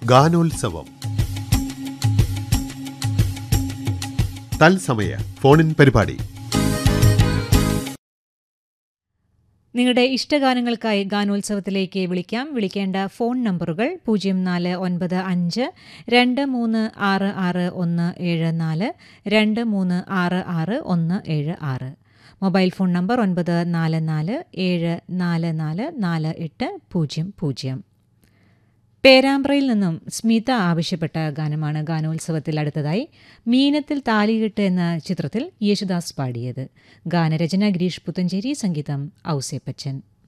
ഗാനോത്സവം തത്സമയ ഫോണിൻ പരിപാടി നിങ്ങളുടെ ഇഷ്ടഗാനങ്ങൾക്കായി ഗാനോത്സവത്തിലേക്ക് വിളിക്കാം വിളിക്കേണ്ട ഫോൺ നമ്പറുകൾ പൂജ്യം നാല് ഒൻപത് അഞ്ച് രണ്ട് മൂന്ന് ആറ് ആറ് ഒന്ന് ഏഴ് നാല് രണ്ട് മൂന്ന് ആറ് ആറ് ഒന്ന് ഏഴ് ആറ് മൊബൈൽ ഫോൺ നമ്പർ ഒൻപത് നാല് നാല് ഏഴ് നാല് നാല് നാല് എട്ട് പൂജ്യം പൂജ്യം പേരാമ്പ്രയിൽ നിന്നും സ്മിത ആവശ്യപ്പെട്ട ഗാനമാണ് ഗാനോത്സവത്തിൽ അടുത്തതായി മീനത്തിൽ താലികെട്ട് എന്ന ചിത്രത്തിൽ യേശുദാസ് പാടിയത് ഗാനരചന ഗിരീഷ് പുത്തഞ്ചേരി സംഗീതം ഔസേപ്പച്ചൻ